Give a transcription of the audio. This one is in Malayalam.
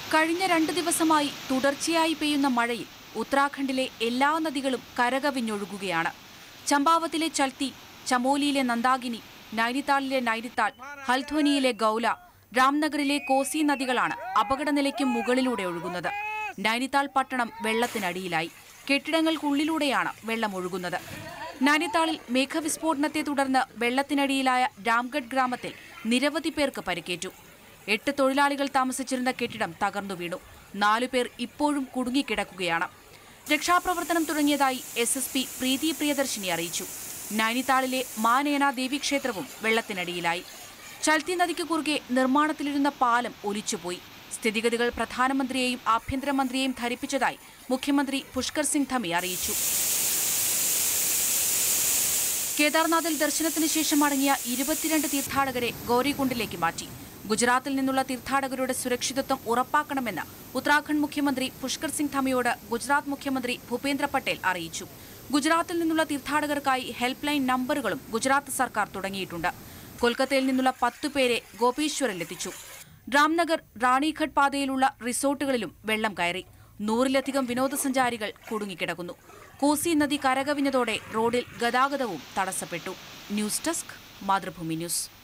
കഴിഞ്ഞ രണ്ട് ദിവസമായി തുടർച്ചയായി പെയ്യുന്ന മഴയിൽ ഉത്തരാഖണ്ഡിലെ എല്ലാ നദികളും കരകവിഞ്ഞൊഴുകുകയാണ് ചമ്പാവത്തിലെ ചൽത്തി ചമോലിയിലെ നന്ദാകിനി നൈനിതാളിലെ നൈനിതാൾ ഹൽധ്വനിയിലെ ഗൌല രാംനഗറിലെ കോസി നദികളാണ് അപകടനിലയ്ക്കും മുകളിലൂടെ ഒഴുകുന്നത് നൈനിതാൾ പട്ടണം വെള്ളത്തിനടിയിലായി കെട്ടിടങ്ങൾക്കുള്ളിലൂടെയാണ് വെള്ളം ഒഴുകുന്നത് നൈനിതാളിൽ മേഘവിസ്ഫോടനത്തെ തുടർന്ന് വെള്ളത്തിനടിയിലായ രാംഗഡ് ഗ്രാമത്തിൽ നിരവധി പേർക്ക് പരിക്കേറ്റു എട്ട് തൊഴിലാളികൾ താമസിച്ചിരുന്ന കെട്ടിടം തകർന്നു വീണു നാലുപേർ ഇപ്പോഴും കുടുങ്ങിക്കിടക്കുകയാണ് രക്ഷാപ്രവർത്തനം തുടങ്ങിയതായി S S P Preethi Priyadarshini അറിയിച്ചു നൈനിതാളിലെ മാനേന ദേവീക്ഷേത്രവും വെള്ളത്തിനടിയിലായി ചൽത്തി നദിക്ക് കുറുകെ നിർമ്മാണത്തിലിരുന്ന പാലം ഒലിച്ചുപോയി സ്ഥിതിഗതികൾ പ്രധാനമന്ത്രിയെയും ആഭ്യന്തരമന്ത്രിയെയും ധരിപ്പിച്ചതായി മുഖ്യമന്ത്രി പുഷ്കർ സിംഗ് ധമി അറിയിച്ചു കേദാർനാഥിൽ ദർശനത്തിന് ശേഷം മടങ്ങിയ ഇരുപത്തിരണ്ട് തീർത്ഥാടകരെ ഗൗരികുണ്ടിലേക്ക് മാറ്റി ഗുജറാത്തിൽ നിന്നുള്ള തീർത്ഥാടകരുടെ സുരക്ഷിതത്വം ഉറപ്പാക്കണമെന്ന് ഉത്തരാഖണ്ഡ് മുഖ്യമന്ത്രി പുഷ്കർ സിംഗ് ധമിയോട് ഗുജറാത്ത് മുഖ്യമന്ത്രി ഭൂപേന്ദ്ര പട്ടേൽ അറിയിച്ചു ഗുജറാത്തിൽ നിന്നുള്ള തീർത്ഥാടകർക്കായി ഹെൽപ്പ് ലൈൻ നമ്പറുകളും ഗുജറാത്ത് സർക്കാർ തുടങ്ങിയിട്ടുണ്ട് കൊൽക്കത്തയിൽ നിന്നുള്ള പത്തു പേരെ ഗോപീശ്വറിലെത്തിച്ചു രാംനഗർ റാണിഘട്ട് പാതയിലുള്ള റിസോർട്ടുകളിലും വെള്ളം കയറി നൂറിലധികം വിനോദസഞ്ചാരികൾ കുടുങ്ങിക്കിടക്കുന്നു കോസി നദി കരകവിഞ്ഞതോടെ റോഡിൽ ഗതാഗതവും തടസ്സപ്പെട്ടു ന്യൂസ് ഡെസ്ക് മാതൃഭൂമി ന്യൂസ്